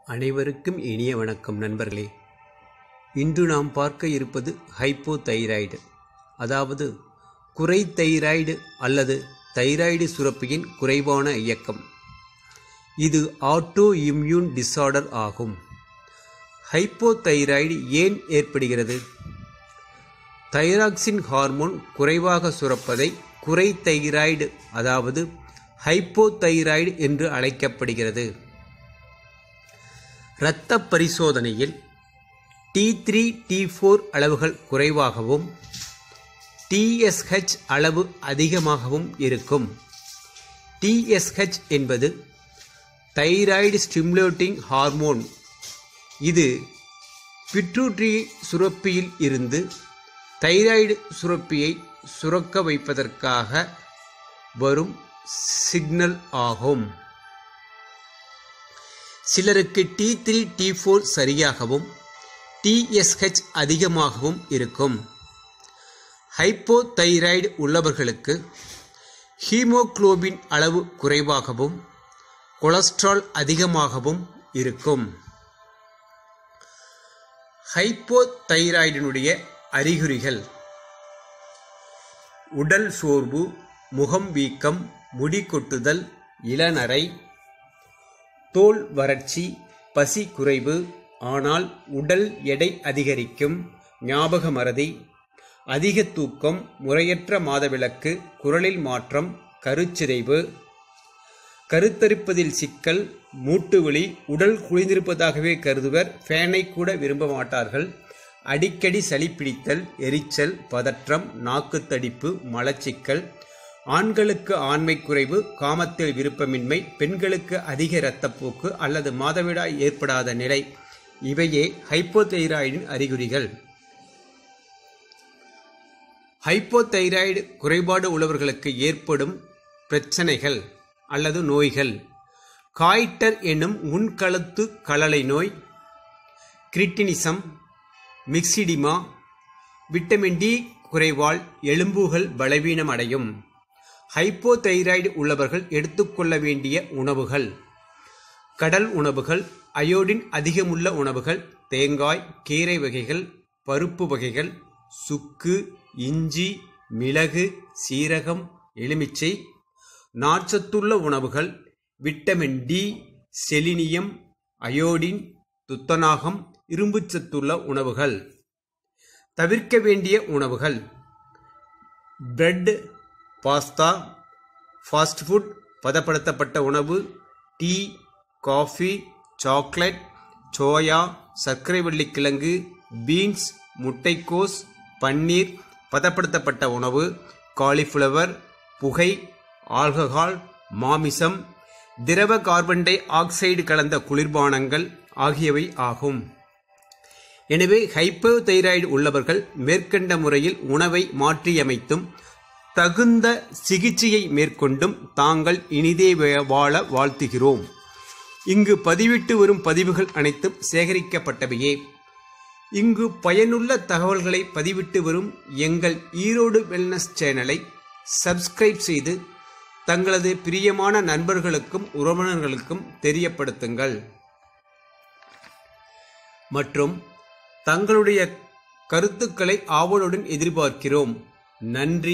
அனைவருக்கும் இனிய வணக்கம் நண்பர்களே இன்று நாம் பார்க்க இருப்பது ஹைப்போதைராய்டு அதாவது குறை தைராய்டு அல்லது தைராய்டு சுரப்பியின் குறைவான இயக்கம் இது ஆட்டோ இம்யூன் டிஸார்டர் ஆகும் ஹைப்போதைராய்டு ஏன் ஏற்படுகிறது தைராக்சின் ஹார்மோன் குறைவாக சுரப்பதை குறை தைராய்டு அதாவது ஹைப்போதைராய்டு என்று அழைக்கப்படுகிறது இரத்த பரிசோதனையில் டி த்ரீ டி ஃபோர் அளவுகள் குறைவாகவும் டிஎஸ்ஹெச் அளவு அதிகமாகவும் இருக்கும் டிஎஸ்ஹெச் என்பது தைராய்டு ஸ்டிமுலேட்டிங் ஹார்மோன் இது பிட்ரூட்ரி சுரப்பியில் இருந்து தைராய்டு சுரப்பியை சுரக்க வைப்பதற்காக வரும் சிக்னல் ஆகும் சிலருக்கு டி த்ரீ டி ஃபோர் சரியாகவும் டிஎஸ்ஹெச் அதிகமாகவும் இருக்கும் ஹைப்போதைராய்டு உள்ளவர்களுக்கு ஹீமோகுளோபின் அளவு குறைவாகவும் கொலஸ்ட்ரால் அதிகமாகவும் இருக்கும் ஹைப்போதைராய்டினுடைய அறிகுறிகள் உடல் சோர்வு முகம் வீக்கம் முடி கொட்டுதல் இளநரை தோல் வறட்சி பசி குறைவு ஆனால் உடல் எடை அதிகரிக்கும் ஞாபக மறதி அதிக தூக்கம் முறையற்ற மாதவிலக்கு குரலில் மாற்றம் கருச்சிதைவு கருத்தரிப்பதில் சிக்கல் மூட்டுவலி உடல் குளிந்திருப்பதாகவே கருதுவர் ஃபேனை கூட விரும்ப மாட்டார்கள் அடிக்கடி சளி பிடித்தல் எரிச்சல் பதற்றம் நாக்குத்தடிப்பு மலச்சிக்கல் ஆண்களுக்கு ஆண்மை குறைவு காமத்தில் விருப்பமின்மை பெண்களுக்கு அதிக இரத்தப்போக்கு அல்லது மாதவிடாய் ஏற்படாத நிலை இவையே ஹைப்போதைராய்டின் அறிகுறிகள் ஹைப்போதைராய்டு குறைபாடு உள்ளவர்களுக்கு ஏற்படும் பிரச்சனைகள் அல்லது நோய்கள் காய்டர் என்னும் முன்கழுத்து கழலை நோய் கிரிட்டினிசம் மிக்சிடிமா விட்டமின் டி குறைவால் எலும்புகள் பலவீனம் அடையும் ஹைப்போதைராய்டு உள்ளவர்கள் எடுத்துக்கொள்ள வேண்டிய உணவுகள் கடல் உணவுகள் அயோடின் அதிகமுள்ள உணவுகள் தேங்காய் கீரை வகைகள் பருப்பு வகைகள் சுக்கு இஞ்சி மிளகு சீரகம் எலுமிச்சை நார்ச்சத்துள்ள உணவுகள் விட்டமின் டி செலினியம் அயோடின் துத்தநாகம் இரும்புச்சத்துள்ள உணவுகள் தவிர்க்க வேண்டிய உணவுகள் பிரெட் பாஸ்தா ஃபாஸ்ட் ஃபுட் பதப்படுத்தப்பட்ட உணவு டீ காஃபி சாக்லேட் சோயா சர்க்கரை வள்ளிக்கிழங்கு பீன்ஸ் முட்டைக்கோஸ் பன்னீர் பதப்படுத்தப்பட்ட உணவு காலிஃப்ளவர் புகை ஆல்கஹால் மாமிசம் திரவ கார்பன் டை ஆக்சைடு கலந்த குளிர்பானங்கள் ஆகியவை ஆகும் எனவே ஹைப்போதைராய்டு உள்ளவர்கள் மேற்கண்ட முறையில் உணவை மாற்றியமைத்தும் தகுந்த சிகிச்சையை மேற்கொண்டும் தாங்கள் இனிதே வாழ வாழ்த்துகிறோம் இங்கு பதிவிட்டு வரும் பதிவுகள் அனைத்தும் சேகரிக்கப்பட்டவையே இங்கு பயனுள்ள தகவல்களை பதிவிட்டு வரும் எங்கள் ஈரோடு வெல்னஸ் சேனலை சப்ஸ்கிரைப் செய்து தங்களது பிரியமான நண்பர்களுக்கும் உறவினர்களுக்கும் தெரியப்படுத்துங்கள் மற்றும் தங்களுடைய கருத்துக்களை ஆவலுடன் எதிர்பார்க்கிறோம் நன்றி